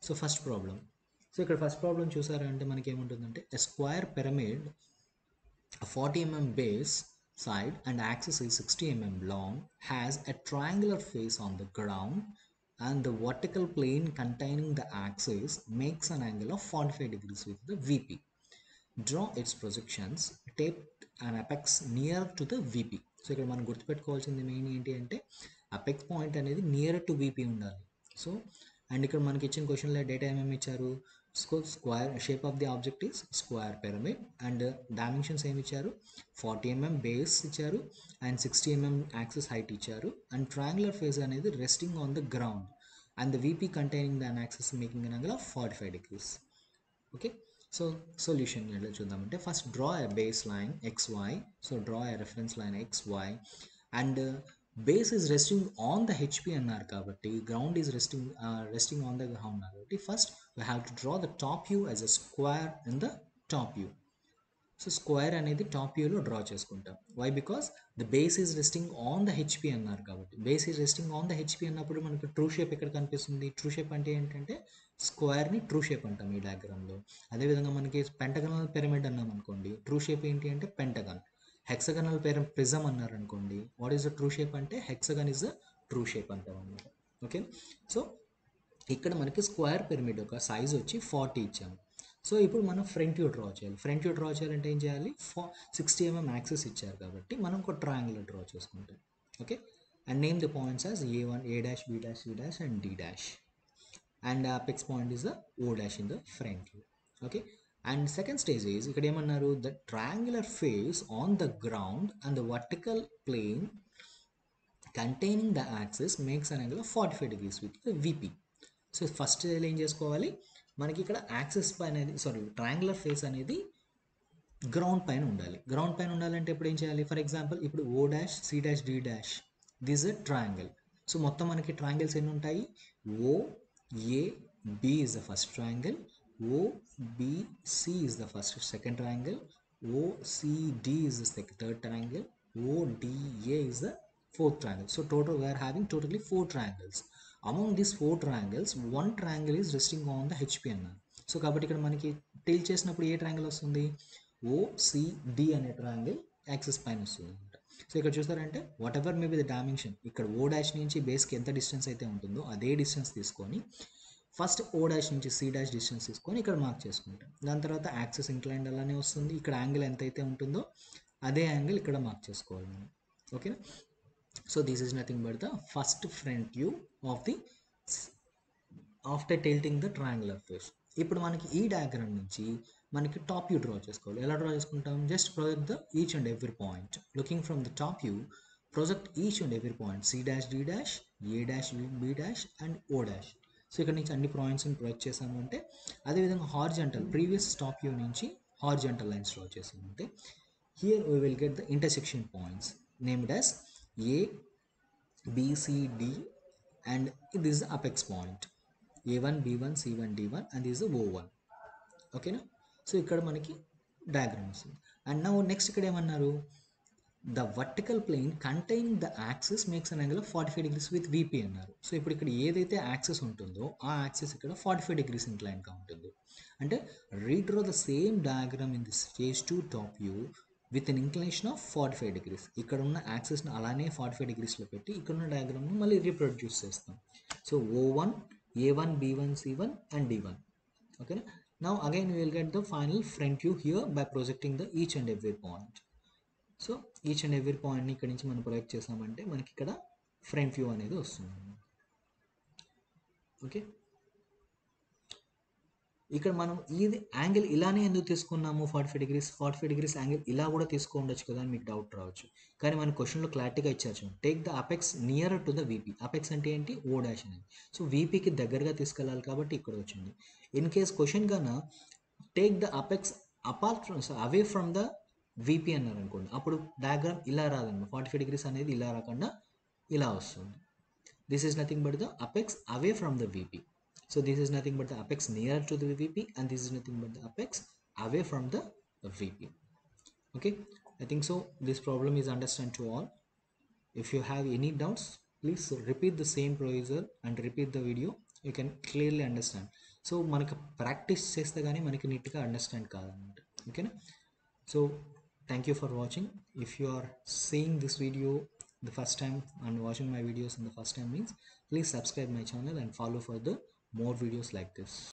So first problem so ఇక్కడ first problem చూసారంటే మనకి ఏముంటుందంటే a square pyramid 40 mm base side and axis is 60 mm long has a triangular face on the ground and the vertical plane containing the axis makes an angle of 45 degrees with the VP. Draw its projections, tape an apex near to the VP. So ఇక్కడ మనం గుర్తుపెట్టుకోవాల్సింది main ఏంటి అంటే apex point అనేది near to VP ఉండాలి so and ఇక్కడ మనకి ఇచ్చిన క్వశ్చన్లో డేటా ఏమేమి ఇచ్చారు square shape of the object is square pyramid and dimensions ఏమి ఇచ్చారు ఫార్టీ ఎంఎం బేస్ ఇచ్చారు and sixty mm axis height ఇచ్చారు అండ్ ట్రయాంగులర్ ఫేజ్ అనేది resting on the ground and the VP containing the axis making an angle of forty five degrees okay so solution ఎలా చూద్దామంటే first draw a base line X Y so draw a reference line X Y and base is resting on the HP అన్నారు కాబట్టి ground is resting resting on the ground అన్నారు కాబట్టి first we have to draw the top view as a square in the top view so square అనేది top వ్యూలో draw చేసుకుంటాం why because the base is resting on the HP అన్నారు కాబట్టి base is resting on the HP అన్నప్పుడు మనకి true shape ఎక్కడ కనిపిస్తుంది true shape అంటే ఏంటంటే స్క్వేర్ని ట్రూ షేప్ అంటాం ఈ డయాగ్రామ్లో అదేవిధంగా మనకి పెంటగనల్ పిరమిడ్ అన్నాం అనుకోండి ట్రూ షేప్ ఏంటి అంటే పెంటగన్ హెక్సగనల్ పేర ప్రిజం అన్నారు అనుకోండి what is the true shape అంటే hexagon is the true shape అంటాం అనమాట ఓకే సో ఇక్కడ మనకి స్క్వేర్ పిరమిడ్ యొక్క సైజ్ వచ్చి ఫార్టీ ఇచ్చాము సో ఇప్పుడు మనం ఫ్రంట్ వ్యూ డ్రా చేయాలి ఫ్రంట్ వ్యూ డ్రా చేయాలంటే ఏం చేయాలి ఫా సిక్స్టీ ఎంఎం యాక్సెస్ ఇచ్చారు కాబట్టి మనం ఒక ట్రయాంగులర్ డ్రా చేసుకుంటాం okay and name the points as A one A dash B dash C dash and D dash and apex point is the O dash in the front view okay and second stage is ఇక్కడ ఏమన్నారు the triangular face on the ground and the vertical plane containing the axis makes an angle of forty five degrees with VP so first ఏం చేసుకోవాలి మనకి ఇక్కడ access పైన sorry triangular face అనేది ground పైన ఉండాలి గ్రౌండ్ పైన ఉండాలంటే ఇప్పుడు ఏం చేయాలి ఫర్ ఎగ్జాంపుల్ ఇప్పుడు O dash C dash D dash this a triangle so మొత్తం మనకి ట్రయాంగిల్స్ ఎన్ని ఉంటాయి O A B is the first triangle O B C is the first second triangle O C D is the second third triangle O D A is fourth triangle. So total we are having totally four triangles. Among these four triangles, one triangle is resting on the HP అన్నారు so కాబట్టి ఇక్కడ మనకి tilt చేసినప్పుడు a triangle వస్తుంది OCD అనే triangle axis పైన వస్తుంది అనమాట సో ఇక్కడ చూసారంటే whatever maybe the dimension ఇక్కడ ఓ డాష్ నుంచి బేస్కి ఎంత డిస్టెన్స్ అయితే ఉంటుందో అదే డిస్టెన్స్ తీసుకొని ఫస్ట్ ఓ డాష్ నుంచి సి డాష్ డిస్టెన్స్ తీసుకొని ఇక్కడ మార్క్ చేసుకుంటాం దాని తర్వాత యాక్సెస్ ఇంక్లైండ్ అలానే వస్తుంది ఇక్కడ యాంగిల్ ఎంత అయితే ఉంటుందో అదే యాంగిల్ ఇక్కడ మార్క్ చేసుకోవాలి మనం ఓకేనా so this is nothing but the first front view of the after tilting the triangular face ఇప్పుడు మనకి ఈ డయాగ్రామ్ నుంచి మనకి టాప్ వ్యూ డ్రా చేసుకోవాలి ఎలా డ్రా చేసుకుంటాం just project the each and every point looking from the top view project each and every point C dash D dash A dash B dash and O dash so ఇక్కడ నుంచి అన్ని పాయింట్స్ని project చేసాము అంటే అదేవిధంగా horizontal previous top view నుంచి horizontal lines draw చేసాము అంటే here we will get the intersection points named as A BCD and this is the apex point A1 B1 C1 D1 and this is the O1 ఓకేనా so ఇక్కడ మనకి diagram వస్తుంది and నా next ఇక్కడ ఏమన్నారు the vertical plane containing the axis makes an angle of forty five degrees with VP అన్నారు so ఇప్పుడు ఇక్కడ ఏదైతే యాక్సెస్ ఉంటుందో ఆ యాక్సెస్ ఇక్కడ ఫార్టీ ఫైవ్ డిగ్రీస్ ఇంక్లైన్గా ఉంటుంది అంటే redraw the same diagram in this phase to top view with an inclination of forty five degrees ఇక్కడ ఉన్న యాక్సెస్ని అలానే ఫార్టీ ఫైవ్ డిగ్రీస్లో పెట్టి ఇక్కడ ఉన్న డయాగ్రామ్ని మళ్ళీ రీప్రొడ్యూస్ చేస్తాం so O one A one B one C one and D one ఓకేనా now again we will get the final front view here by projecting the each and every point so each and every పాయింట్ని ఇక్కడ నుంచి మనం project చేసామంటే మనకి ఇక్కడ front view అనేది వస్తుంది ఓకే ఇక్కడ మనం ఇది యాంగిల్ ఇలానే ఎందుకు తీసుకున్నాము forty five degrees forty five degrees angle ఇలా కూడా తీసుకోండొచ్చు కదా అని మీకు డౌట్ రావచ్చు కానీ మన క్వశ్చన్లో క్లారిటీగా ఇచ్చారు take the apex near to the VP apex అంటే ఏంటి ఓ డాష్ అనేది సో వీపీకి దగ్గరగా తీసుకెళ్ళాలి కాబట్టి ఇక్కడ వచ్చింది ఇన్ కేస్ క్వశ్చన్ గాన take the apex apart from away from the VP అన్నారు అనుకోండి అప్పుడు డయాగ్రామ్ ఇలా రాదన్నమాట ఫార్టీ ఫైవ్ డిగ్రీస్ అనేది ఇలా రాకుండా ఇలా వస్తుంది this is nothing but the apex away from the VP So this is nothing but the apex near to the VP and this is nothing but the apex away from the VP. Okay, I think so. This problem is understand to all. If you have any doubts, please repeat the same procedure and repeat the video. You can clearly understand. So మనకి practice చేస్తే కానీ మనకి నీట్గా understand కాదనమాట ఓకేనా so thank you for watching if you are seeing this video the first time and watching my videos in the first time means please subscribe my channel and follow for the more videos like this